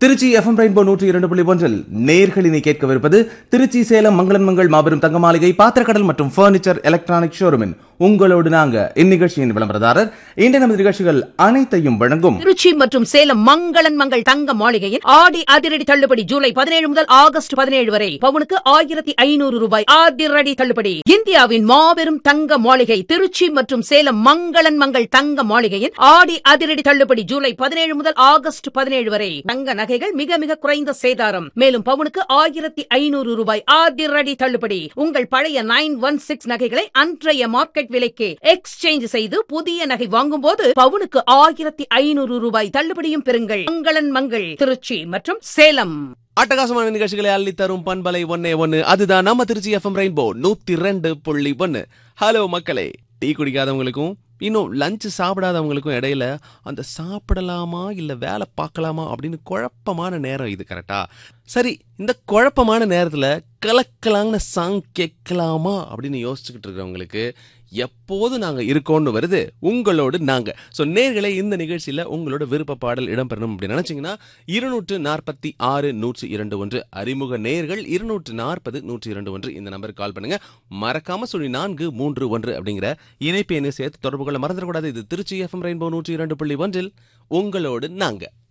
Trichy FM rainbow நூற்றி இரண்டு புள்ளி ஒன்றில் நேர்களினை கேட்கவிருப்பது திருச்சி சேலம் மங்களன் மங்கள் மாபெரும் தங்க மாளிகை பாத்திரக்கடல் மற்றும் பர்னிச்சர் எலக்ட்ரானிக் ஷோரூமின் உங்களோடு நாங்க இந்நிகழ்ச்சியின் விளம்பரதாரர் இன்று நமது நிகழ்ச்சிகள் அனைத்தையும் வழங்கும் திருச்சி மற்றும் சேலம் மங்களன் மங்கள் தங்க மாளிகையில் ஆடி அதிரடி தள்ளுபடி ஜூலை பதினேழு முதல் ஆகஸ்ட் பதினேழு வரை பவுனுக்கு ஆயிரத்தி ஐநூறு ரூபாய் அதிரடி தள்ளுபடி இந்தியாவின் மாபெரும் தங்க மாளிகை திருச்சி மற்றும் சேலம் மங்களன் மங்கள் தங்க மாளிகையில் ஆடி அதிரடி தள்ளுபடி ஜூலை பதினேழு முதல் ஆகஸ்ட் பதினேழு வரை தங்க நகைகள் மிக மிக குறைந்த சேதாரம் மேலும் பவுனுக்கு ஆயிரத்தி ஐநூறு ரூபாய் அதிரடி தள்ளுபடி உங்கள் பழைய நைன் ஒன் சிக்ஸ் நகைகளை அன்றைய மார்க்கெட் விலைக்கு எக்ஸ்சேஞ்ச் செய்து புதிய நகை வாங்கும் போது பவுனுக்கு ஆயிரத்தி ஐநூறு ரூபாய் தள்ளுபடியும் பெறுங்கள் மங்களன் மங்கள் திருச்சி மற்றும் சேலம் அட்டகாசமான நிகழ்ச்சிகளை அள்ளி தரும் பண்பலை ஒன்னே ஒன்னு அதுதான் நம்ம திருச்சி எஃப்எம் ரெயின்போ நூத்தி ரெண்டு புள்ளி ஒன்னு ஹலோ மக்களே டீ குடிக்காதவங்களுக்கும் இன்னும் லஞ்ச் சாப்பிடாதவங்களுக்கும் இடையில அந்த சாப்பிடலாமா இல்ல வேலை பார்க்கலாமா அப்படின்னு குழப்பமான நேரம் இது கரெக்டா சரி இந்த குழப்பமான நேரத்துல கலக்கலாங்கிற சாங் கேட்கலாமா அப்படின்னு யோசிச்சுக்கிட்டு இருக்கிறவங்களுக்கு எப்போது நாங்க இருக்கோம்னு வருது உங்களோடு நாங்க ஸோ நேர்களை இந்த நிகழ்ச்சியில உங்களோட விருப்ப பாடல் இடம்பெறணும் அப்படின்னு நினைச்சீங்கன்னா இருநூற்று நாற்பத்தி ஆறு நூற்றி இரண்டு ஒன்று அறிமுக நேர்கள் இருநூற்று நாற்பது நூற்றி இரண்டு ஒன்று இந்த நம்பருக்கு கால் பண்ணுங்க மறக்காம சொல்லி நான்கு மூன்று ஒன்று அப்படிங்கிற இணைப்பு எண்ணை சேர்த்து தொடர்பு கொள்ள மறந்துடக்கூடாது இது திருச்சி எஃப்எம் ரெயின்போ நூற்றி இரண்டு புள்ளி ஒன்றில் உங்களோடு நாங்க